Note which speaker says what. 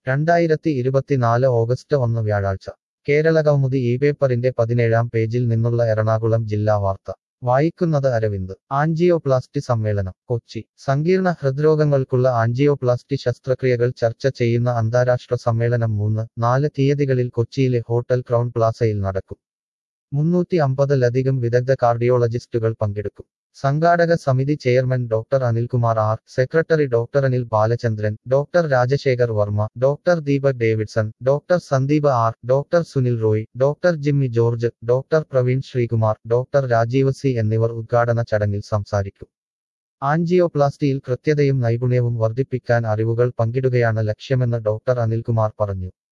Speaker 1: രണ്ടായിരത്തി ഇരുപത്തിനാല് ഓഗസ്റ്റ് ഒന്ന് വ്യാഴാഴ്ച കേരള കൗമുദി ഈ പേപ്പറിന്റെ പതിനേഴാം പേജിൽ നിന്നുള്ള എറണാകുളം ജില്ലാ വാർത്ത വായിക്കുന്നത് അരവിന്ദ് ആൻജിയോപ്ലാസ്റ്റി സമ്മേളനം കൊച്ചി സങ്കീർണ ഹൃദ്രോഗങ്ങൾക്കുള്ള ആൻജിയോപ്ലാസ്റ്റി ശസ്ത്രക്രിയകൾ ചർച്ച ചെയ്യുന്ന അന്താരാഷ്ട്ര സമ്മേളനം മൂന്ന് നാല് തീയതികളിൽ കൊച്ചിയിലെ ഹോട്ടൽ ക്രൗൺ പ്ലാസയിൽ നടക്കും മുന്നൂറ്റി അമ്പതിലധികം വിദഗ്ധ കാർഡിയോളജിസ്റ്റുകൾ പങ്കെടുക്കും സംഘാടക സമിതി chairman doctor Anilkumar R secretary doctor Anil Balachandran doctor Rajasekhar Varma doctor Deepak Davidson doctor Sandeep R doctor Sunil Roy doctor Jimmy George doctor Praveen Sreekumar doctor Rajeev C എന്നിവർ ഉദ്ഘാടന ചടങ്ങിൽ സംസാരിക്കും ആൻജിയോപ്ലാസ്റ്റിയിൽ കൃത്യതയും നൈപുണ്യവും വർദ്ധിപ്പിക്കാൻ അറിവുകൾ പങ്കിടുകയാണ് ലക്ഷ്യമെന്ന് ഡോക്ടർ അനിൽകുമാർ പറഞ്ഞു